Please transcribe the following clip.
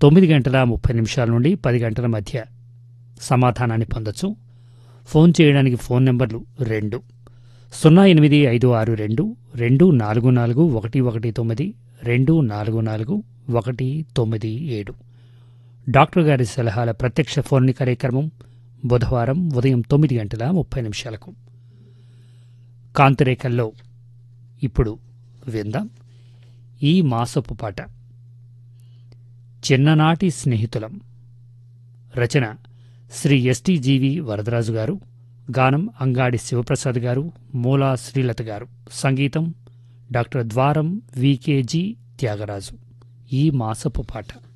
తొమ్మిది గంటల ముప్పై నిమిషాల నుండి పది గంటల మధ్య సమాధానాన్ని పొందొచ్చు ఫోన్ చేయడానికి ఫోన్ నెంబర్లు రెండు సున్నా ఎనిమిది ఐదు ఆరు రెండు రెండు నాలుగు నాలుగు ఒకటి ఒకటి తొమ్మిది రెండు నాలుగు నాలుగు ఒకటి తొమ్మిది ఏడు డాక్టర్ గారి సలహాల ప్రత్యక్ష ఫోన్ కార్యక్రమం బుధవారం ఉదయం తొమ్మిది గంటల ముప్పై నిమిషాలకు కాంతిరేఖల్లో ఇప్పుడు విందాం ఈ మాసపు పాట చిన్ననాటి స్నేహితులం రచన శ్రీ ఎస్టీజీవి వరదరాజు గారు గానం అంగాడి శివప్రసాద్ గారు మూలా శ్రీలత గారు సంగీతం డాక్టర్ ద్వారం వికేజీ త్యాగరాజు ఈ మాసపు పాట